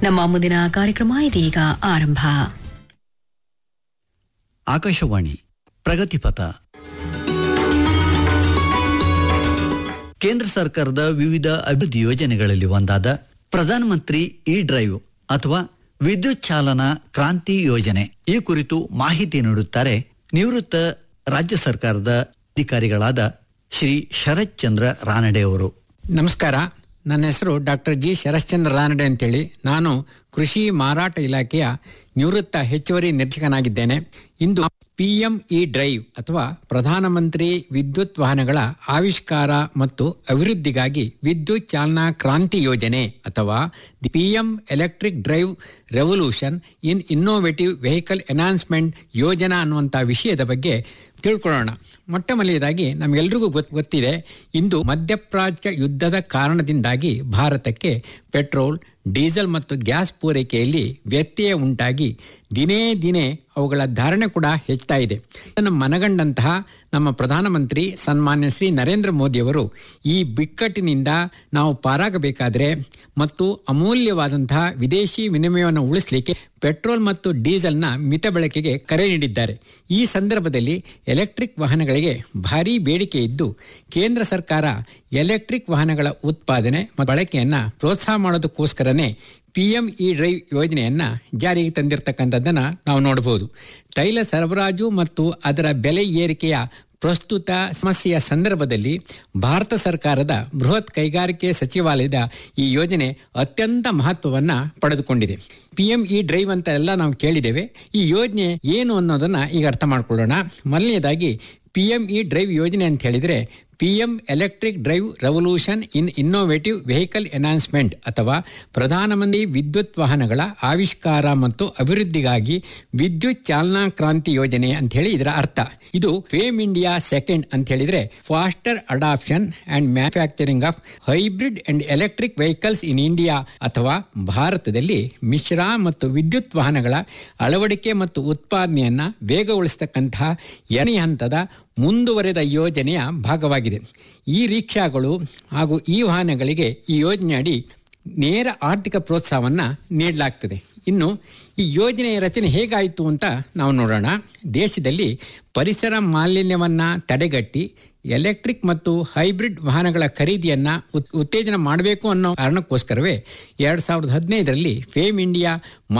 ನಮ್ಮ ಮುಂದಿನ ಕಾರ್ಯಕ್ರಮ ಇದೀಗ ಆರಂಭ ಆಕಾಶವಾಣಿ ಪ್ರಗತಿಪಥ ಕೇಂದ್ರ ಸರ್ಕಾರದ ವಿವಿಧ ಅಭಿವೃದ್ಧಿ ಯೋಜನೆಗಳಲ್ಲಿ ಒಂದಾದ ಪ್ರಧಾನಮಂತ್ರಿ ಇ ಡ್ರೈವ್ ಅಥವಾ ವಿದ್ಯುತ್ ಚಾಲನಾ ಕ್ರಾಂತಿ ಯೋಜನೆ ಈ ಕುರಿತು ಮಾಹಿತಿ ನೀಡುತ್ತಾರೆ ನಿವೃತ್ತ ರಾಜ್ಯ ಸರ್ಕಾರದ ಅಧಿಕಾರಿಗಳಾದ ಶ್ರೀ ಶರತ್ ಚಂದ್ರ ರಾನಡೆ ಅವರು ನಮಸ್ಕಾರ ನನ್ನ ಹೆಸರು ಡಾಕ್ಟರ್ ಜಿ ಶರಶ್ಚಂದ್ರ ರಾನಡೆ ಅಂತೇಳಿ ನಾನು ಕೃಷಿ ಮಾರಾಟ ಇಲಾಖೆಯ ನಿವೃತ್ತ ಹೆಚ್ಚುವರಿ ನಿರ್ದೇಶಕನಾಗಿದ್ದೇನೆ ಇಂದು ಪಿ ಎಂ ಇ ಡ್ರೈವ್ ಅಥವಾ ಪ್ರಧಾನಮಂತ್ರಿ ವಿದ್ಯುತ್ ವಾಹನಗಳ ಆವಿಷ್ಕಾರ ಮತ್ತು ಅಭಿವೃದ್ಧಿಗಾಗಿ ವಿದ್ಯುತ್ ಚಾಲನಾ ಕ್ರಾಂತಿ ಯೋಜನೆ ಅಥವಾ the P M electric drive revolution in innovative vehicle enhancement ಯೋಜನಾ ಅನ್ನುವಂಥ ವಿಷಯದ ಬಗ್ಗೆ ತಿಳ್ಕೊಳ್ಳೋಣ ಮೊಟ್ಟ ಮೊದಲನೇದಾಗಿ ನಮಗೆಲ್ರಿಗೂ ಗೊತ್ ಗೊತ್ತಿದೆ ಇಂದು ಮಧ್ಯಪ್ರಾಚ್ಯ ಯುದ್ಧದ ಕಾರಣದಿಂದಾಗಿ ಭಾರತಕ್ಕೆ ಪೆಟ್ರೋಲ್ ಡೀಸೆಲ್ ಮತ್ತು ಗ್ಯಾಸ್ ಪೂರೈಕೆಯಲ್ಲಿ ವ್ಯತ್ಯಯ ಉಂಟಾಗಿ ದಿನೇ ದಿನೇ ಅವುಗಳ ಧಾರಣೆ ಕೂಡ ಹೆಚ್ಚುತ್ತಾ ಇದೆ ಇದನ್ನು ಮನಗಂಡಂತಹ ನಮ್ಮ ಪ್ರಧಾನಮಂತ್ರಿ ಸನ್ಮಾನ್ಯ ಶ್ರೀ ನರೇಂದ್ರ ಮೋದಿಯವರು ಈ ಬಿಕ್ಕಟ್ಟಿನಿಂದ ನಾವು ಪಾರಾಗಬೇಕಾದರೆ ಮತ್ತು ಅಮೂಲ್ಯವಾದಂತಹ ವಿದೇಶಿ ವಿನಿಮಯವನ್ನು ಉಳಿಸಲಿಕ್ಕೆ ಪೆಟ್ರೋಲ್ ಮತ್ತು ಡೀಸೆಲ್ನ ಮಿತ ಬಳಕೆಗೆ ಕರೆ ನೀಡಿದ್ದಾರೆ ಈ ಸಂದರ್ಭದಲ್ಲಿ ಎಲೆಕ್ಟ್ರಿಕ್ ವಾಹನಗಳಿಗೆ ಭಾರೀ ಬೇಡಿಕೆ ಇದ್ದು ಕೇಂದ್ರ ಸರ್ಕಾರ ಎಲೆಕ್ಟ್ರಿಕ್ ವಾಹನಗಳ ಉತ್ಪಾದನೆ ಮತ್ತು ಬಳಕೆಯನ್ನು ಪ್ರೋತ್ಸಾಹ ಮಾಡೋದಕ್ಕೋಸ್ಕರನೇ ಪಿ ಎಂ ಇ ಡ್ರೈವ್ ಯೋಜನೆಯನ್ನು ಜಾರಿಗೆ ತಂದಿರತಕ್ಕಂಥದ್ದನ್ನು ನಾವು ನೋಡಬಹುದು ತೈಲ ಸರಬರಾಜು ಮತ್ತು ಅದರ ಬೆಲೆ ಏರಿಕೆಯ ಪ್ರಸ್ತುತ ಸಮಸ್ಯೆಯ ಸಂದರ್ಭದಲ್ಲಿ ಭಾರತ ಸರ್ಕಾರದ ಬೃಹತ್ ಕೈಗಾರಿಕೆ ಸಚಿವಾಲಯದ ಈ ಯೋಜನೆ ಅತ್ಯಂತ ಮಹತ್ವವನ್ನು ಪಡೆದುಕೊಂಡಿದೆ ಪಿ ಎಂ ಇ ಡ್ರೈವ್ ಅಂತ ಎಲ್ಲ ನಾವು ಕೇಳಿದ್ದೇವೆ ಈ ಯೋಜನೆ ಏನು ಅನ್ನೋದನ್ನ ಈಗ ಅರ್ಥ ಮಾಡ್ಕೊಳ್ಳೋಣ ಮೊದಲನೇದಾಗಿ ಪಿ ಎಂ ಇ ಡ್ರೈವ್ ಯೋಜನೆ ಅಂತ ಹೇಳಿದರೆ P M electric drive revolution in innovative vehicle enhancement ಅಥವಾ ಪ್ರಧಾನಮಂತ್ರಿ ವಿದ್ಯುತ್ ವಾಹನಗಳ ಆವಿಷ್ಕಾರ ಮತ್ತು ಅಭಿವೃದ್ಧಿಗಾಗಿ ವಿದ್ಯುತ್ ಚಾಲನಾ ಕ್ರಾಂತಿ ಯೋಜನೆ ಅಂತ ಹೇಳಿ ಇದರ ಅರ್ಥ ಇದು ಫೇಮ್ ಇಂಡಿಯಾ ಸೆಕೆಂಡ್ ಅಂತ ಹೇಳಿದ್ರೆ faster adoption and manufacturing of hybrid and electric vehicles in India ಅಥವಾ ಭಾರತದಲ್ಲಿ ಮಿಶ್ರ ಮತ್ತು ವಿದ್ಯುತ್ ವಾಹನಗಳ ಅಳವಡಿಕೆ ಮತ್ತು ಉತ್ಪಾದನೆಯನ್ನ ವೇಗಗೊಳಿಸತಕ್ಕಂತಹ ಎರಡನೇ ಹಂತದ ಮುಂದುವರೆದ ಯೋಜನೆಯ ಭಾಗವಾಗಿದೆ ಈ ರಿಕ್ಷಾಗಳು ಹಾಗೂ ಈ ವಾಹನಗಳಿಗೆ ಈ ಯೋಜನೆಯಡಿ ನೇರ ಆರ್ಥಿಕ ಪ್ರೋತ್ಸಾಹವನ್ನು ನೀಡಲಾಗ್ತದೆ ಇನ್ನು ಈ ಯೋಜನೆಯ ರಚನೆ ಹೇಗಾಯಿತು ಅಂತ ನಾವು ನೋಡೋಣ ದೇಶದಲ್ಲಿ ಪರಿಸರ ಮಾಲಿನ್ಯವನ್ನು ತಡೆಗಟ್ಟಿ ಎಲೆಕ್ಟ್ರಿಕ್ ಮತ್ತು ಹೈಬ್ರಿಡ್ ವಾಹನಗಳ ಖರೀದಿಯನ್ನು ಉತ್ತೇಜನ ಮಾಡಬೇಕು ಅನ್ನೋ ಕಾರಣಕ್ಕೋಸ್ಕರವೇ ಎರಡು ಸಾವಿರದ ಹದಿನೈದರಲ್ಲಿ ಫೇಮ್ ಇಂಡಿಯಾ